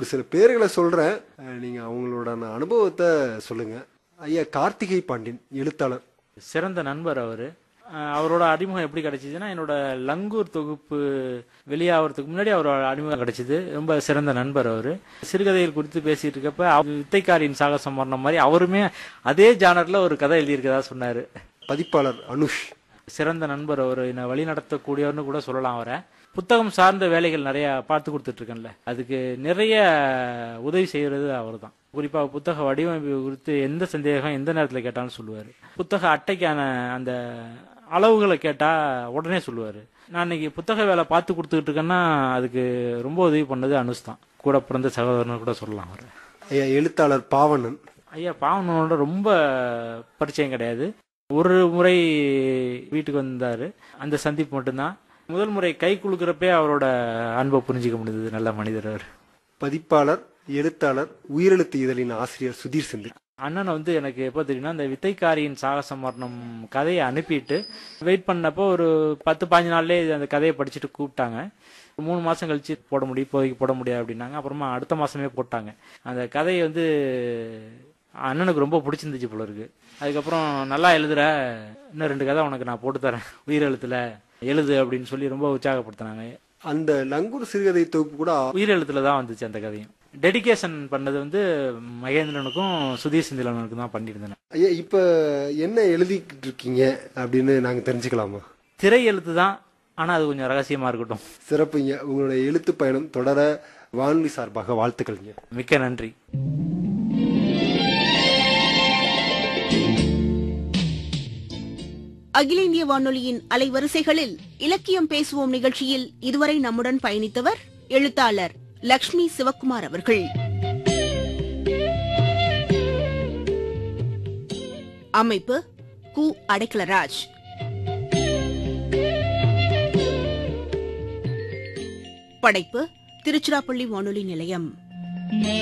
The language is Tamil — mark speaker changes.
Speaker 1: ஒரு சில பேர்களை சொல்றேன் அஹ், நீங்க அவங்களோட அந்த அனுபவத்தை சொல்லுங்க ஐயா கார்த்திகை பாண்டியன் எழுத்தாளர்
Speaker 2: சிறந்த நண்பர் அவர் அவரோட அறிமுகம் எப்படி கிடைச்சிதுன்னா என்னோட லங்கூர் தொகுப்பு வெளியாகிறதுக்கு முன்னாடி அவரோட அறிமுகம் கிடைச்சிது ரொம்ப சிறந்த நண்பர் அவர் சிறுகதைகள் குறித்து பேசிட்டு இருக்கப்ப அவர் வித்தைக்காரியின் சாகசம் பண்ண மாதிரி அவருமே அதே ஜானர்ல ஒரு கதை எழுதியிருக்கதா சொன்னாரு
Speaker 1: பதிப்பாளர் அனுஷ்
Speaker 2: சிறந்த நண்பர் அவர் என்னை வழி நடத்தக்கூடியவர்னு கூட சொல்லலாம் அவரை புத்தகம் சார்ந்த வேலைகள் நிறைய பார்த்து கொடுத்துட்டு இருக்கேன்ல அதுக்கு நிறைய உதவி செய்யறது அவர் தான் குறிப்பா புத்தக வடிவமைப்பு குறித்து எந்த சந்தேகம் எந்த நேரத்தில் கேட்டாலும் சொல்லுவார் புத்தக அட்டைக்கான அந்த அளவுகளை கேட்டா உடனே சொல்லுவார் நான் இன்னைக்கு புத்தக வேலை பார்த்து கொடுத்துக்கிட்டு இருக்கேன்னா அதுக்கு ரொம்ப உதவி பண்ணது அனுஷ் தான் கூட பிறந்த சகோதரன்னு கூட சொல்லலாம் அவர்
Speaker 1: ஐயா எழுத்தாளர் பாவணன்
Speaker 2: ஐயா பாவனோட ரொம்ப பரிச்சயம் கிடையாது ஒரு முறை வீட்டுக்கு வந்தாரு அந்த சந்திப்பு மட்டும்தான் முதல் முறை கை குலுக்கிறப்பே அவரோட அன்பை புரிஞ்சிக்க முடிந்தது நல்ல மனிதர் அவர்
Speaker 1: பதிப்பாளர் எழுத்தாளர் உயிரெழுத்து இதழின் ஆசிரியர் சுதீர் செந்தில்
Speaker 2: அண்ணனை வந்து எனக்கு எப்போ தெரியும்னா அந்த வித்தைக்காரியின் சாகச மரணம் கதையை அனுப்பிட்டு வெயிட் பண்ணப்போ ஒரு பத்து பாஞ்சு நாள்லயே அந்த கதையை படிச்சுட்டு கூப்பிட்டாங்க மூணு மாசம் கழிச்சு போட முடியும் இப்போதைக்கு போட முடியாது அப்படின்னாங்க அப்புறமா அடுத்த மாசமே போட்டாங்க அந்த கதையை வந்து அண்ணனுக்கு ரொம்ப பிடிச்சிருந்துச்சு போல இருக்கு அதுக்கப்புறம் நல்லா எழுதுற இன்னும் ரெண்டு கதை உனக்கு நான் போட்டு தரேன் உயிரெழுத்துல எழுது அப்படின்னு சொல்லி ரொம்ப உற்சாகப்படுத்தினாங்க
Speaker 1: அந்த லங்கூர் சிறுகதை தொகுப்பு கூட
Speaker 2: உயிரெழுத்துல தான் வந்துச்சு அந்த கதையும் டெடிகேஷன் பண்ணது வந்து மகேந்திரனுக்கும் சுதீர் செந்திலனுக்கும் தான் பண்ணியிருந்தேன்
Speaker 1: ஐயா இப்ப என்ன எழுதிக்கிட்டு இருக்கீங்க அப்படின்னு நாங்க தெரிஞ்சுக்கலாமா
Speaker 2: திரை எழுத்து தான் ஆனா அது கொஞ்சம் ரகசியமா இருக்கட்டும்
Speaker 1: சிறப்புங்க உங்களுடைய எழுத்து பயணம் தொடர வானொலி சார்பாக வாழ்த்துக்கள்ங்க
Speaker 2: மிக்க நன்றி
Speaker 3: அகில இந்திய வானொலியின் அலைவரிசைகளில் இலக்கியம் பேசுவோம் நிகழ்ச்சியில் இதுவரை நம்முடன் பயணித்தவர் எழுத்தாளர் லக்ஷ்மி சிவக்குமார் அவர்கள் அமைப்பு கு அடைக்கலராஜ் படைப்பு திருச்சிராப்பள்ளி வானொலி நிலையம்